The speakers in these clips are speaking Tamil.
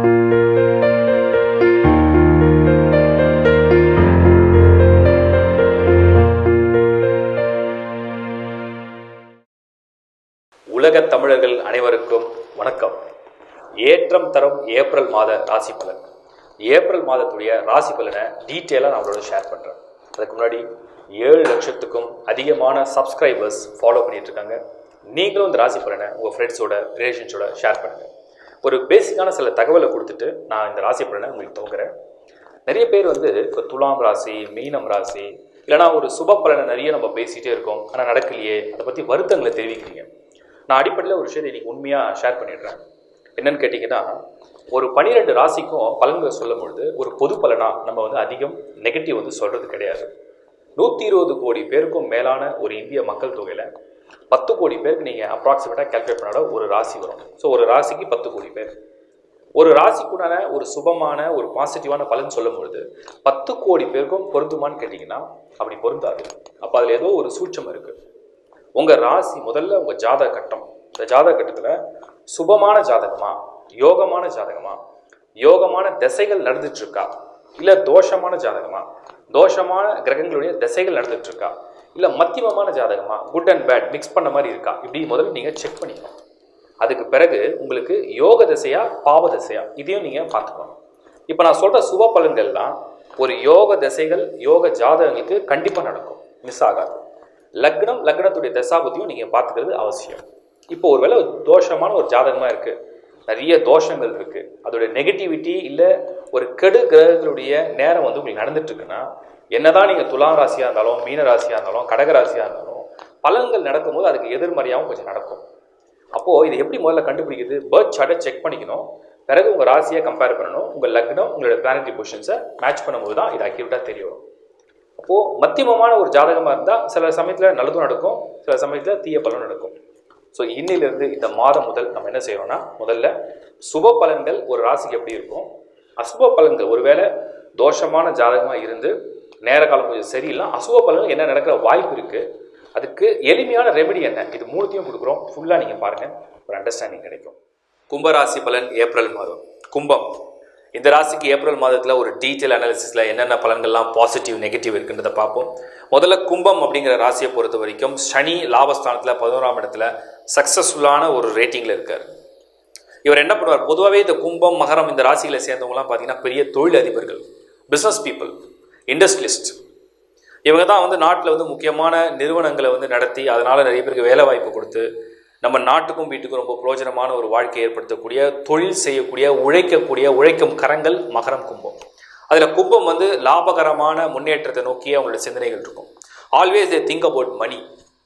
உலகத் தமிழர்கள் அனைவருக்கும் வணக்கம் ஏற்றம் தரும் ஏப்ரல் மாத ராசி பலன் ஏப்ரல் மாதத்துடைய ராசி பலனை டீட்டெயிலாக நான் அவங்களோட ஷேர் பண்ணுறேன் அதுக்கு முன்னாடி ஏழு லட்சத்துக்கும் அதிகமான சப்ஸ்கிரைபர்ஸ் ஃபாலோ பண்ணிட்டு இருக்காங்க நீங்களும் இந்த ராசி பலனை உங்கள் ஃப்ரெண்ட்ஸோட ரிலேஷன்ஸோட ஷேர் பண்ணுங்கள் ஒரு பேசிக்கான சில தகவலை கொடுத்துட்டு நான் இந்த ராசி பலனை உங்களுக்கு துவங்குறேன் நிறைய பேர் வந்து இப்போ துலாம் ராசி மீனம் ராசி இல்லைனா ஒரு சுப பலனை நிறைய நம்ம பேசிகிட்டே இருக்கோம் ஆனால் நடக்கலையே அதை பற்றி வருத்தங்களை தெரிவிக்கிறீங்க நான் அடிப்படையில் ஒரு விஷயத்தை இன்னைக்கு உண்மையாக ஷேர் பண்ணிடுறேன் என்னன்னு கேட்டிங்கன்னா ஒரு பனிரெண்டு ராசிக்கும் பலன்களை சொல்லும் பொழுது ஒரு பொது பலனாக நம்ம வந்து அதிகம் நெகட்டிவ் வந்து சொல்கிறது கிடையாது நூற்றி இருபது கோடி பேருக்கும் மேலான ஒரு இந்திய மக்கள் தொகையில் பத்து கோடி பேருக்கு நீங்கள் அப்ராக்சிமேட்டாக கேல்குலேட் பண்ணாட ஒரு ராசி வரும் ஸோ ஒரு ராசிக்கு பத்து கோடி பேர் ஒரு ராசிக்குண்டான ஒரு சுபமான ஒரு பாசிட்டிவான பலன் சொல்லும் பொழுது பத்து கோடி பேருக்கும் பொருந்துமான்னு கேட்டிங்கன்னா அப்படி பொருந்தாது அப்போ அதில் ஏதோ ஒரு சூட்சம் இருக்குது உங்கள் ராசி முதல்ல உங்கள் ஜாதக கட்டம் இந்த ஜாதக கட்டத்தில் சுபமான ஜாதகமா யோகமான ஜாதகமா யோகமான திசைகள் நடந்துட்டு இருக்கா இல்லை தோஷமான ஜாதகமா தோஷமான கிரகங்களுடைய திசைகள் நடந்துட்டு இருக்கா இல்லை மத்தியமமான ஜாதகமா குட் அண்ட் பேட் மிக்ஸ் பண்ண மாதிரி இருக்கா இப்படி முதல்ல நீங்கள் செக் பண்ணிக்கணும் அதுக்கு பிறகு உங்களுக்கு யோக திசையா பாவ திசையா இதையும் நீங்கள் பார்த்துக்கணும் இப்போ நான் சொல்கிற சுப பலன்கள்லாம் ஒரு யோக திசைகள் யோக ஜாதகங்களுக்கு கண்டிப்பாக நடக்கும் மிஸ் ஆகாது லக்னம் லக்னத்துடைய தசாபதியும் நீங்கள் பார்த்துக்கிறது அவசியம் இப்போ ஒருவேளை ஒரு தோஷமான ஒரு ஜாதகமாக இருக்குது நிறைய தோஷங்கள் இருக்குது அதோடைய நெகட்டிவிட்டி இல்லை ஒரு கெடு கிரகங்களுடைய நேரம் வந்து உங்களுக்கு நடந்துட்டு இருக்குன்னா என்னதான் நீங்கள் துலாம் ராசியாக இருந்தாலும் மீன ராசியாக இருந்தாலும் கடக ராசியாக இருந்தாலும் பலன்கள் நடக்கும்போது அதுக்கு எதிர்மறையாகவும் கொஞ்சம் நடக்கும் அப்போது இது எப்படி முதல்ல கண்டுபிடிக்குது பேர்த் சார்ட்டை செக் பண்ணிக்கணும் பிறகு உங்கள் ராசியை கம்பேர் பண்ணணும் உங்கள் லக்னம் உங்களோட பிளானட்டரி பொசிஷன்ஸை மேட்ச் பண்ணும்போது தான் இது அக்யூரேட்டாக தெரிய வரும் அப்போது மத்தியமமான ஒரு ஜாதகமாக இருந்தால் சில சமயத்தில் நல்லதும் நடக்கும் சில சமயத்தில் தீய பலனும் நடக்கும் ஸோ இன்னிலிருந்து இந்த மாதம் முதல் நம்ம என்ன செய்யறோம்னா முதல்ல சுப பலன்கள் ஒரு ராசிக்கு எப்படி இருக்கும் அசுப பலன்கள் ஒருவேளை தோஷமான ஜாதகமாக இருந்து நேர காலம் கொஞ்சம் சரியில்லை அசுப பலன்கள் என்ன நடக்கிற வாய்ப்பு இருக்குது அதுக்கு எளிமையான ரெமெடி என்ன இது மூணுத்தையும் கொடுக்குறோம் ஃபுல்லாக நீங்கள் பாருங்கள் ஒரு அண்டர்ஸ்டாண்டிங் கிடைக்கும் கும்பராசி பலன் ஏப்ரல் மாதம் கும்பம் இந்த ராசிக்கு ஏப்ரல் மாதத்தில் ஒரு டீட்டெயில் அனாலிசிஸில் என்னென்ன பலன்கள்லாம் பாசிட்டிவ் நெகட்டிவ் இருக்குன்றதை பார்ப்போம் முதல்ல கும்பம் அப்படிங்கிற ராசியை பொறுத்த வரைக்கும் சனி லாபஸ்தானத்தில் பதினோராம் இடத்துல சக்ஸஸ்ஃபுல்லான ஒரு ரேட்டிங்கில் இருக்கார் இவர் என்ன பண்ணுவார் பொதுவாகவே இந்த கும்பம் மகரம் இந்த ராசிகளை சேர்ந்தவங்கலாம் பார்த்தீங்கன்னா பெரிய தொழில் அதிபர்கள் பிஸ்னஸ் பீப்புள் இண்டஸ்ட்ரியலிஸ்ட் இவங்க தான் வந்து நாட்டில் வந்து முக்கியமான நிறுவனங்களை வந்து நடத்தி அதனால் நிறைய பேருக்கு வேலை வாய்ப்பு கொடுத்து நம்ம நாட்டுக்கும் வீட்டுக்கும் ரொம்ப பிரயோஜனமான ஒரு வாழ்க்கையை ஏற்படுத்தக்கூடிய தொழில் செய்யக்கூடிய உழைக்கக்கூடிய உழைக்கும் கரங்கள் மகரம் கும்பம் அதில் கும்பம் வந்து லாபகரமான முன்னேற்றத்தை நோக்கி அவங்களோட சிந்தனைகள் இருக்கும் always they think about money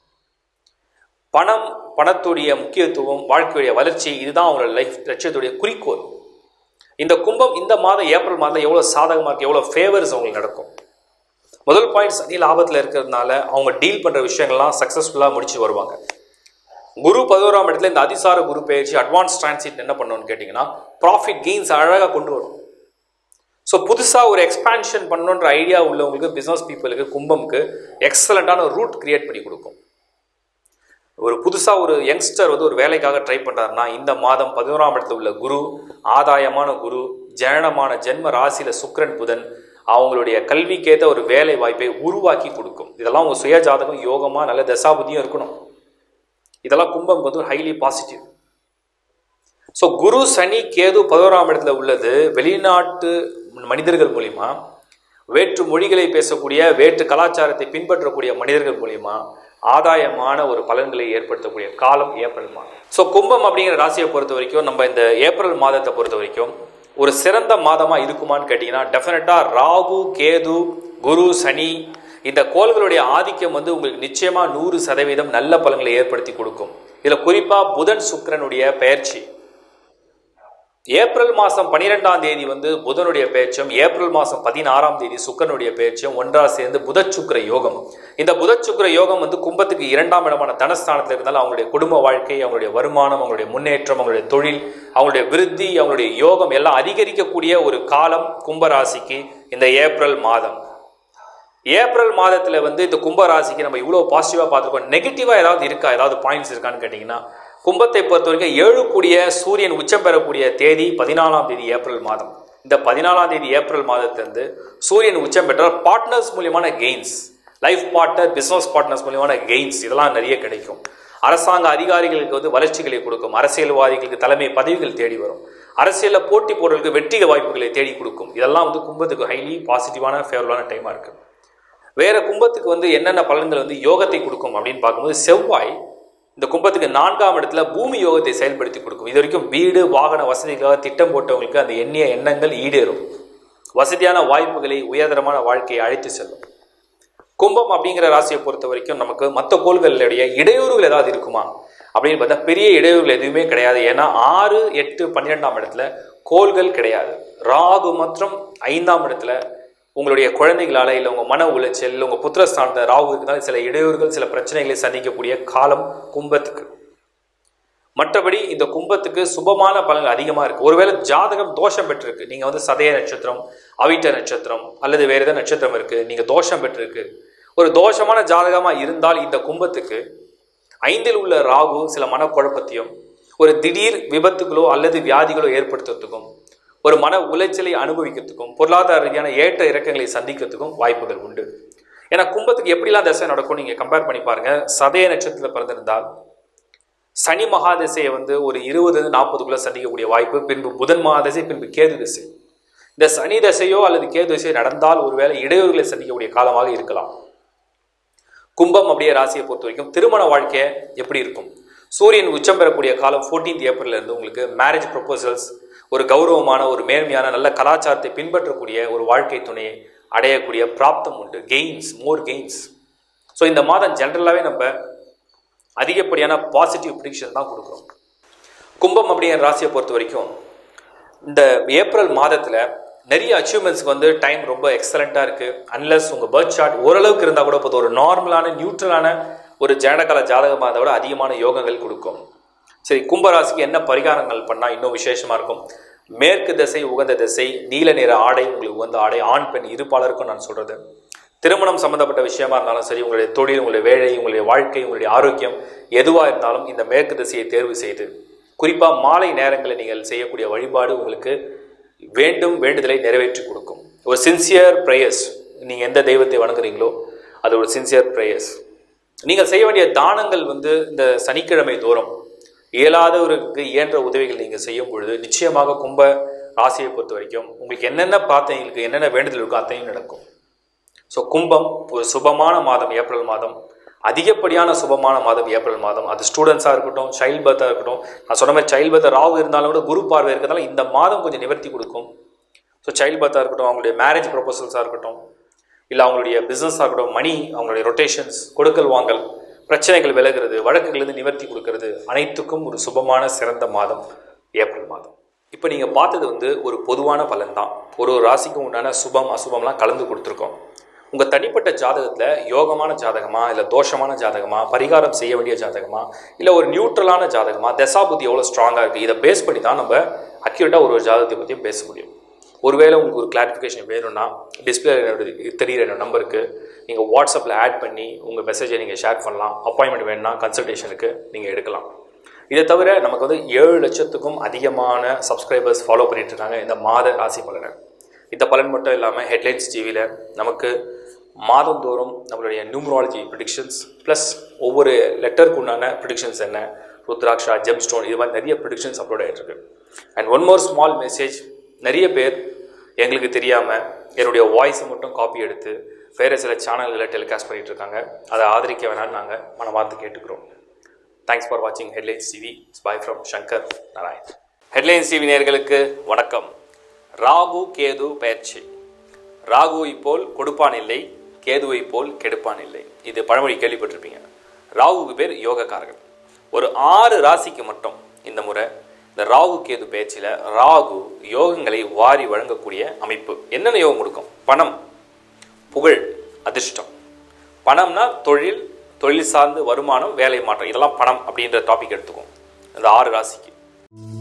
பணம் பணத்துடைய முக்கியத்துவம் வாழ்க்கையுடைய வளர்ச்சி இதுதான் அவங்களோட லைஃப் லட்சியத்துடைய குறிக்கோள் இந்த கும்பம் இந்த மாதம் ஏப்ரல் மாதம் எவ்வளோ சாதகமாக இருக்குது எவ்வளோ ஃபேவர்ஸ் அவங்களுக்கு நடக்கும் முதல் பாயிண்ட் சனி லாபத்தில் இருக்கிறதுனால அவங்க டீல் பண்ணுற விஷயங்கள்லாம் சக்ஸஸ்ஃபுல்லாக முடிச்சு வருவாங்க குரு பதினோராம் இடத்துல இந்த அதிசார குரு பயிற்சி அட்வான்ஸ் டிரான்சிட் என்ன பண்ணணும்னு கேட்டிங்கன்னா ப்ராஃபிட் கெயின்ஸ் அழகாக கொண்டு வரும் ஸோ புதுசாக ஒரு எக்ஸ்பான்ஷன் பண்ணணுன்ற ஐடியா உள்ளவங்களுக்கு பிஸ்னஸ் பீப்புளுக்கு கும்பம்க்கு எக்ஸலண்ட்டான ரூட் கிரியேட் பண்ணி கொடுக்கும் ஒரு புதுசாக ஒரு யங்ஸ்டர் வந்து ஒரு வேலைக்காக ட்ரை பண்ணுறாருன்னா இந்த மாதம் பதினோராம் இடத்துல உள்ள குரு ஆதாயமான குரு ஜனனமான ஜென்ம ராசியில் சுக்கிரன் புதன் அவங்களுடைய கல்விக்கேற்ற ஒரு வேலை வாய்ப்பை உருவாக்கி கொடுக்கும் இதெல்லாம் உங்கள் சுய ஜாதகம் யோகமாக நல்ல தசாபுதியும் இருக்கணும் இதெல்லாம் கும்பம் வந்து ஒரு ஹைலி பாசிட்டிவ் ஸோ குரு சனி கேது பதினோராம் இடத்துல உள்ளது வெளிநாட்டு மனிதர்கள் மூலிமா வேற்று மொழிகளை பேசக்கூடிய வேற்று கலாச்சாரத்தை பின்பற்றக்கூடிய மனிதர்கள் மூலிமா ஆதாயமான ஒரு பலன்களை ஏற்படுத்தக்கூடிய காலம் ஏப்ரல் மாதம் ஸோ கும்பம் அப்படிங்கிற ராசியை பொறுத்த வரைக்கும் நம்ம இந்த ஏப்ரல் மாதத்தை பொறுத்த வரைக்கும் ஒரு சிறந்த மாதமாக இருக்குமான்னு கேட்டிங்கன்னா டெஃபினட்டாக ராகு கேது குரு சனி இந்த கோள்களுடைய ஆதிக்கம் வந்து உங்களுக்கு நிச்சயமாக நூறு சதவீதம் நல்ல பலன்களை ஏற்படுத்தி கொடுக்கும் இதில் குறிப்பாக புதன் சுக்கிரனுடைய பெயர்ச்சி ஏப்ரல் மாதம் பன்னிரெண்டாம் தேதி வந்து புதனுடைய பெயர்ச்சியும் ஏப்ரல் மாதம் பதினாறாம் தேதி சுக்கரனுடைய பெயர்ச்சியும் ஒன்றா சேர்ந்து புதச்சுக்கர யோகம் இந்த புதச்சுக்கர யோகம் வந்து கும்பத்துக்கு இரண்டாம் இடமான தனஸ்தானத்தில் இருந்தாலும் அவங்களுடைய குடும்ப வாழ்க்கை அவங்களுடைய வருமானம் அவங்களுடைய முன்னேற்றம் அவங்களுடைய தொழில் அவங்களுடைய விருத்தி அவங்களுடைய யோகம் எல்லாம் அதிகரிக்கக்கூடிய ஒரு காலம் கும்பராசிக்கு இந்த ஏப்ரல் மாதம் ஏப்ரல் மாதத்தில் வந்து இந்த கும்பராசிக்கு நம்ம இவ்வளோ பாசிட்டிவாக பார்த்துருக்கோம் நெகட்டிவாக ஏதாவது இருக்கா ஏதாவது பாயிண்ட்ஸ் இருக்கான்னு கேட்டிங்கன்னா கும்பத்தை பொறுத்த வரைக்கும் ஏழு கூடிய சூரியன் உச்சம் பெறக்கூடிய தேதி பதினாலாம் தேதி ஏப்ரல் மாதம் இந்த பதினாலாம் தேதி ஏப்ரல் மாதத்திலிருந்து சூரியன் உச்சம் பெற்றால் பார்ட்னர்ஸ் மூலியமான gains life partner business partners மூலியமான கெயின்ஸ் இதெல்லாம் நிறைய கிடைக்கும் அரசாங்க அதிகாரிகளுக்கு வந்து வளர்ச்சிகளை கொடுக்கும் அரசியல்வாதிகளுக்கு தலைமை பதவிகள் தேடி வரும் அரசியலில் போட்டி போடுறதுக்கு வெற்றி வாய்ப்புகளை தேடி கொடுக்கும் இதெல்லாம் வந்து கும்பத்துக்கு ஹைலி பாசிட்டிவான ஃபேவரலான டைமாக இருக்குது வேற கும்பத்துக்கு வந்து என்னென்ன பலன்கள் வந்து யோகத்தை கொடுக்கும் அப்படின்னு பார்க்கும்போது செவ்வாய் இந்த கும்பத்துக்கு நான்காம் இடத்துல பூமி யோகத்தை செயல்படுத்தி கொடுக்கும் இது வரைக்கும் வீடு வாகன வசதிக்காக திட்டம் போட்டவங்களுக்கு அந்த எண்ணிய எண்ணங்கள் ஈடேறும் வசதியான வாய்ப்புகளை உயர்தரமான வாழ்க்கையை அழைத்து செல்லும் கும்பம் அப்படிங்கிற ராசியை பொறுத்த வரைக்கும் நமக்கு மற்ற கோள்களுடைய இடையூறுகள் ஏதாவது இருக்குமா அப்படின்னு பார்த்தா பெரிய இடையூறுகள் எதுவுமே கிடையாது ஏன்னா ஆறு எட்டு பன்னிரெண்டாம் இடத்துல கோள்கள் கிடையாது ராகு மற்றும் ஐந்தாம் இடத்துல உங்களுடைய குழந்தைகளால இல்லை உங்கள் மன உளைச்சல் இல்லை உங்கள் புத்திரஸ்தானத்தை ராகு இருந்தால் சில இடையூறுகள் சில பிரச்சனைகளை சந்திக்கக்கூடிய காலம் கும்பத்துக்கு மற்றபடி இந்த கும்பத்துக்கு சுபமான பலன்கள் அதிகமாக இருக்குது ஒருவேளை ஜாதகம் தோஷம் பெற்றிருக்கு நீங்கள் வந்து சதய நட்சத்திரம் அவிட்ட நட்சத்திரம் அல்லது வேறு ஏதாவது நட்சத்திரம் இருக்குது நீங்கள் தோஷம் பெற்றிருக்கு ஒரு தோஷமான ஜாதகமாக இருந்தால் இந்த கும்பத்துக்கு ஐந்தில் உள்ள ராகு சில மனக்குழப்பத்தையும் ஒரு திடீர் விபத்துகளோ அல்லது வியாதிகளோ ஏற்படுத்துறதுக்கும் ஒரு மன உளைச்சலை அனுபவிக்கிறதுக்கும் பொருளாதார ரீதியான ஏற்ற இறக்கங்களை சந்திக்கிறதுக்கும் வாய்ப்புகள் உண்டு ஏன்னா கும்பத்துக்கு எப்படிலாம் தசை நடக்கும் நீங்கள் கம்பேர் பண்ணி பாருங்க சதய நட்சத்திரத்தில் பிறந்திருந்தால் சனி மகாதசையை வந்து ஒரு இருபது நாற்பதுக்குள்ள சந்திக்கக்கூடிய வாய்ப்பு பின்பு புதன் மகாதசை பின்பு கேது திசை இந்த சனி தசையோ அல்லது கேது திசையோ நடந்தால் ஒருவேளை இடையூறுகளை சந்திக்கக்கூடிய காலமாக இருக்கலாம் கும்பம் அப்படியே ராசியை பொறுத்த வரைக்கும் திருமண வாழ்க்கை எப்படி இருக்கும் சூரியன் உச்சம் பெறக்கூடிய காலம் 14th ஏப்ரல்ல இருந்து உங்களுக்கு மேரேஜ் ப்ரொபோசல்ஸ் ஒரு கௌரவமான ஒரு மேன்மையான நல்ல கலாச்சாரத்தை பின்பற்றக்கூடிய ஒரு வாழ்க்கை துணையை அடையக்கூடிய பிராப்தம் உண்டு கெயின்ஸ் மோர் கெயின்ஸ் ஸோ இந்த மாதம் ஜென்ரலாகவே நம்ம அதிகப்படியான பாசிட்டிவ் ப்ரிடிக்ஷன் தான் கொடுக்குறோம் கும்பம் அப்படிங்கிற ராசியை பொறுத்த வரைக்கும் இந்த ஏப்ரல் மாதத்தில் நிறைய அச்சீவ்மெண்ட்ஸ்க்கு வந்து டைம் ரொம்ப எக்ஸலண்ட்டாக இருக்குது அன்லஸ் உங்கள் பர்த் சார்ட் ஓரளவுக்கு இருந்தால் கூட போதும் ஒரு நார்மலான நியூட்ரலான ஒரு ஜனகால ஜாதகமாக அதை விட அதிகமான யோகங்கள் கொடுக்கும் சரி கும்பராசிக்கு என்ன பரிகாரங்கள் பண்ணால் இன்னும் விசேஷமாக இருக்கும் மேற்கு திசை உகந்த திசை நீல நிற ஆடை உங்களுக்கு உகந்த ஆடை ஆண் பெண் இருப்பாளருக்கும் நான் சொல்கிறது திருமணம் சம்மந்தப்பட்ட விஷயமா இருந்தாலும் சரி உங்களுடைய தொழில் உங்களுடைய வேலை உங்களுடைய வாழ்க்கை உங்களுடைய ஆரோக்கியம் எதுவாக இருந்தாலும் இந்த மேற்கு திசையை தேர்வு செய்து குறிப்பாக மாலை நேரங்களில் நீங்கள் செய்யக்கூடிய வழிபாடு உங்களுக்கு வேண்டும் வேண்டுதலை நிறைவேற்றி கொடுக்கும் ஒரு சின்சியர் ப்ரேயர்ஸ் நீங்கள் எந்த தெய்வத்தை வணங்குறீங்களோ அது ஒரு சின்சியர் ப்ரேயர்ஸ் நீங்கள் செய்ய வேண்டிய தானங்கள் வந்து இந்த சனிக்கிழமை தோறும் இயலாதவருக்கு இயன்ற உதவிகள் நீங்கள் செய்யும் பொழுது நிச்சயமாக கும்ப ராசியை பொறுத்த வரைக்கும் உங்களுக்கு என்னென்ன பார்த்தவங்களுக்கு என்னென்ன வேண்டுதல் இருக்கோ அத்தையும் நடக்கும் ஸோ கும்பம் ஒரு சுபமான மாதம் ஏப்ரல் மாதம் அதிகப்படியான சுபமான மாதம் ஏப்ரல் மாதம் அது ஸ்டூடெண்ட்ஸாக இருக்கட்டும் சைல்ட் பர்த்தாக இருக்கட்டும் நான் சொன்ன மாதிரி சைல்ட் பர்த் ராகு இருந்தாலும் கூட குரு பார்வை இருக்கிறதால இந்த மாதம் கொஞ்சம் நிவர்த்தி கொடுக்கும் ஸோ சைல்ட் பர்த்தாக இருக்கட்டும் அவங்களுடைய மேரேஜ் ப்ரொபோசல்ஸாக இருக்கட்டும் இல்லை அவங்களுடைய பிஸ்னஸாக இருக்கட்டும் மணி அவங்களுடைய ரொட்டேஷன்ஸ் கொடுக்கல் வாங்கல் பிரச்சனைகள் விலகிறது வழக்குகளிலிருந்து நிவர்த்தி கொடுக்கறது அனைத்துக்கும் ஒரு சுபமான சிறந்த மாதம் ஏப்ரல் மாதம் இப்போ நீங்கள் பார்த்தது வந்து ஒரு பொதுவான பலன் தான் ஒரு ஒரு ராசிக்கும் உண்டான சுபம் அசுபம்லாம் கலந்து கொடுத்துருக்கோம் உங்கள் தனிப்பட்ட ஜாதகத்தில் யோகமான ஜாதகமா இல்லை தோஷமான ஜாதகமா பரிகாரம் செய்ய வேண்டிய ஜாதகமா இல்லை ஒரு நியூட்ரலான ஜாதகமா தசாபுத்தி எவ்வளோ ஸ்ட்ராங்காக இருக்குது இதை பேஸ் பண்ணி தான் நம்ம அக்யூரேட்டாக ஒரு ஒரு ஜாதகத்தை பற்றியும் பேச முடியும் ஒருவேளை உங்களுக்கு ஒரு கிளாரிஃபிகேஷன் வேணும்னா டிஸ்பிளே தெரிகிற என்னோட நம்பருக்கு நீங்கள் வாட்ஸ்அப்பில் ஆட் பண்ணி உங்கள் மெசேஜை நீங்கள் ஷேர் பண்ணலாம் அப்பாயின்மெண்ட் வேணும்னா கன்சல்டேஷனுக்கு நீங்கள் எடுக்கலாம் இதை தவிர நமக்கு வந்து ஏழு லட்சத்துக்கும் அதிகமான சப்ஸ்கிரைபர்ஸ் ஃபாலோ பண்ணிட்டு இருக்காங்க இந்த மாத ராசி பலனை இந்த பலன் மட்டும் இல்லாமல் ஹெட்லைன்ஸ் டிவியில் நமக்கு மாதந்தோறும் நம்மளுடைய நியூமராலஜி ப்ரிடிக்ஷன்ஸ் ப்ளஸ் ஒவ்வொரு லெட்டருக்கு உண்டான ப்ரிடிக்ஷன்ஸ் என்ன ருத்ராக்ஷா ஜெம் ஸ்டோன் இது மாதிரி நிறைய ப்ரிடிக்ஷன்ஸ் அப்லோட் ஆகிட்டு இருக்கு and one more small message நிறைய பேர் எங்களுக்கு தெரியாமல் என்னுடைய வாய்ஸை மட்டும் காப்பி எடுத்து வேறு சில சேனல்களை டெலிகாஸ்ட் பண்ணிட்டு இருக்காங்க அதை ஆதரிக்க வேணாம்னு நாங்கள் மனமார்த்து கேட்டுக்கிறோம் தேங்க்ஸ் ஃபார் வாட்சிங் Headlines TV bye from Shankar Narayan Headlines TV நேயர்களுக்கு வணக்கம் ராகு கேது பயிற்சி ராகுவை போல் கொடுப்பான் இல்லை கேதுவை போல் கெடுப்பான் இல்லை இது பழமொழி கேள்விப்பட்டிருப்பீங்க ராகுவுக்கு பேர் யோகக்காரகன் ஒரு ஆறு ராசிக்கு மட்டும் இந்த முறை இந்த ராகு கேது பேச்சில் ராகு யோகங்களை வாரி வழங்கக்கூடிய அமைப்பு என்னென்ன யோகம் கொடுக்கும் பணம் புகழ் அதிர்ஷ்டம் பணம்னா தொழில் தொழில் சார்ந்து வருமானம் வேலை மாற்றம் இதெல்லாம் பணம் அப்படின்ற டாபிக் எடுத்துக்கும் இந்த ஆறு ராசிக்கு